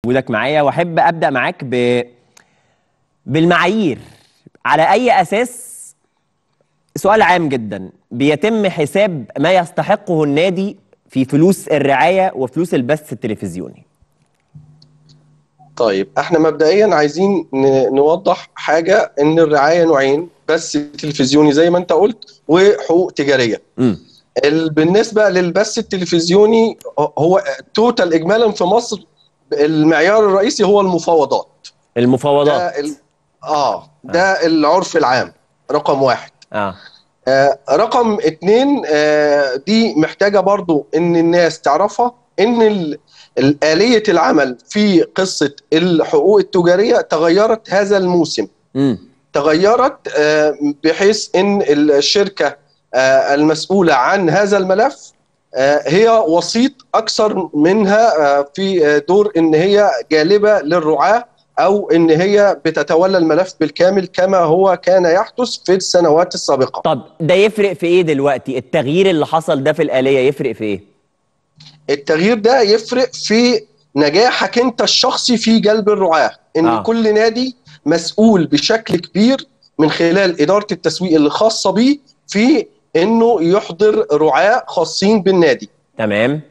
وجودك معايا واحب ابدا معاك ب بالمعايير على اي اساس سؤال عام جدا بيتم حساب ما يستحقه النادي في فلوس الرعايه وفلوس البث التلفزيوني طيب احنا مبدئيا عايزين ن- نوضح حاجه ان الرعايه نوعين بث تلفزيوني زي ما انت قلت وحقوق تجاريه امم ال- بالنسبه للبث التلفزيوني هو توتال اجمالا في مصر المعيار الرئيسي هو المفاوضات المفاوضات ده ال... اه ده العرف العام رقم واحد اه آه رقم اتنين آه دي محتاجة برضو ان الناس تعرفها ان ال- الآلية العمل في قصة الحقوق التجارية تغيرت هذا الموسم امم تغيرت آه، بحيث ان الشركه آه، المسؤوله عن هذا الملف آه، هي وسيط اكثر منها آه، في آه، دور ان هي جالبه للرعاه او ان هي بتتولى الملف بالكامل كما هو كان يحدث في السنوات السابقه. طب ده يفرق في ايه دلوقتي التغيير اللي حصل ده في الآلية يفرق في ايه التغيير ده يفرق في نجاحك انت الشخصي في جلب الرعاه ان آه. آه. كل نادي مسؤول بشكل كبير من خلال اداره التسويق اللي خاصه بيه في انه يحضر رعاه خاصين بالنادي تمام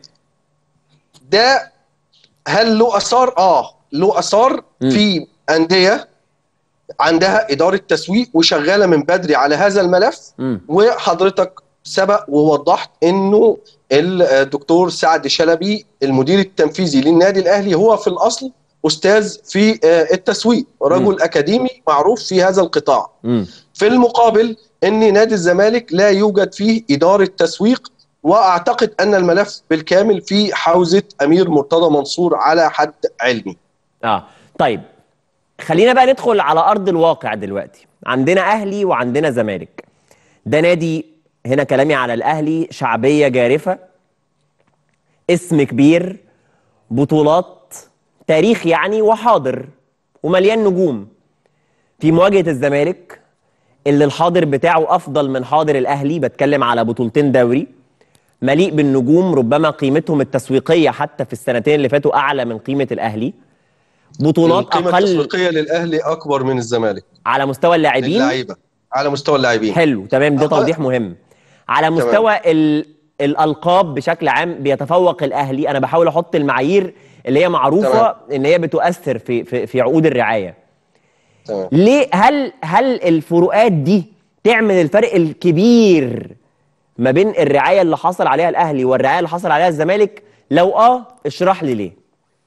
ده هل له اثار اه له اثار مم. في انديه عندها اداره تسويق وشغاله من بدري على هذا الملف امم وحضرتك سبق ووضحت انه الدكتور سعد شلبي المدير التنفيذي للنادي الاهلي هو في الاصل استاذ في آه، التسويق رجل اكاديمي معروف في هذا القطاع امم في المقابل ان نادي الزمالك لا يوجد فيه اداره تسويق واعتقد ان الملف بالكامل في حوزه امير مرتضى منصور على حد علمي اه طيب خلينا بقى ندخل على ارض الواقع دلوقتي عندنا اهلي وعندنا زمالك ده نادي هنا كلامي على الاهلي شعبيه جارفه اسم كبير بطولات تاريخ يعني وحاضر ومليان نجوم في مواجهه الزمالك اللي الحاضر بتاعه افضل من حاضر الاهلي بتكلم على بطولتين دوري مليء بالنجوم ربما قيمتهم التسويقيه حتى في السنتين اللي فاتوا اعلى من قيمه الاهلي بطولات القيمه اقل التسويقيه للاهلي اكبر من الزمالك على مستوى اللاعبين للعيبه على مستوى اللاعبين حلو تمام ده أقل- توضيح مهم على مستوى ال... الالقاب بشكل عام بيتفوق الاهلي انا بحاول احط المعايير اللي هي معروفه تمام. ان هي بتؤثر في في, في عقود الرعايه تمام ليه هل هل الفروقات دي تعمل الفرق الكبير ما بين الرعايه اللي حصل عليها الاهلي والرعايه اللي حصل عليها الزمالك لو اه اشرح لي ليه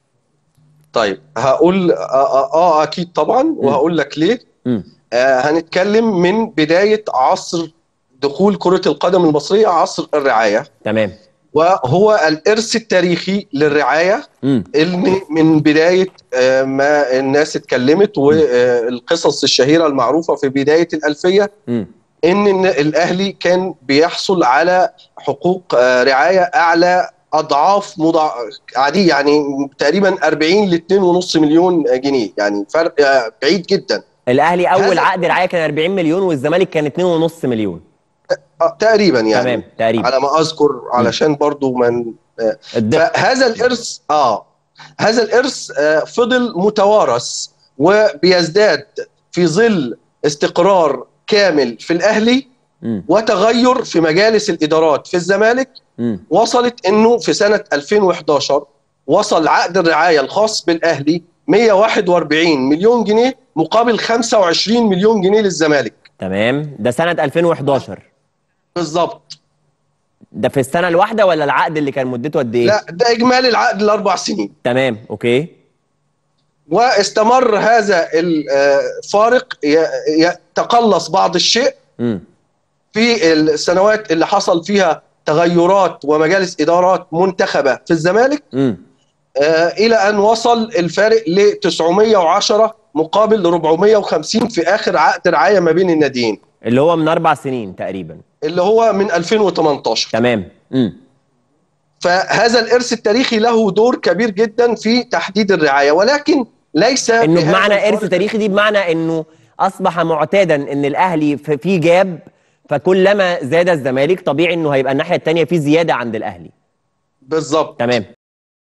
طيب هقول اه, آه, آه اكيد طبعا وهقول لك ليه امم آه هنتكلم من بدايه عصر دخول كره القدم المصريه عصر الرعايه تمام وهو الارث التاريخي للرعايه امم اللي من بدايه آه، ما الناس اتكلمت والقصص الشهيره المعروفه في بدايه الالفيه امم ان إن الاهلي كان بيحصل على حقوق آه، رعايه اعلى اضعاف مضاع عادي يعني تقريبا 40 ل 2.5 مليون جنيه يعني فرق آه، بعيد جدا الاهلي اول هذا- عقد رعايه كان 40 مليون والزمالك كان 2.5 مليون آه، تقريبا يعني تمام تقريبا على ما اذكر علشان برضو من الدقة فهذا الارث اه هذا الارث آه فضل متوارث وبيزداد في ظل استقرار كامل في الاهلي مم. وتغير في مجالس الادارات في الزمالك مم. وصلت انه في سنه 2011 وصل عقد الرعايه الخاص بالاهلي 141 مليون جنيه مقابل 25 مليون جنيه للزمالك تمام ده سنة 2011 بالظبط ده في السنة الواحدة ولا العقد اللي كان مدته قد ايه؟ لا ده اجمالي العقد الاربع سنين تمام اوكي واستمر هذا الفارق ي- يتقلص بعض الشيء امم في السنوات اللي حصل فيها تغيرات ومجالس ادارات منتخبه في الزمالك امم آه، الى ان وصل الفارق ل 910 مقابل 450 في اخر عقد رعايه ما بين الناديين اللي هو من اربع سنين تقريبا اللي هو من 2018 تمام امم فهذا الارث التاريخي له دور كبير جدا في تحديد الرعايه ولكن ليس انه بهذا بمعنى ارث الفارق تاريخي دي بمعنى انه اصبح معتادا ان الاهلي في في جاب فكلما زاد الزمالك طبيعي انه هيبقى الناحية التانية في زيادة عند الاهلي بالظبط تمام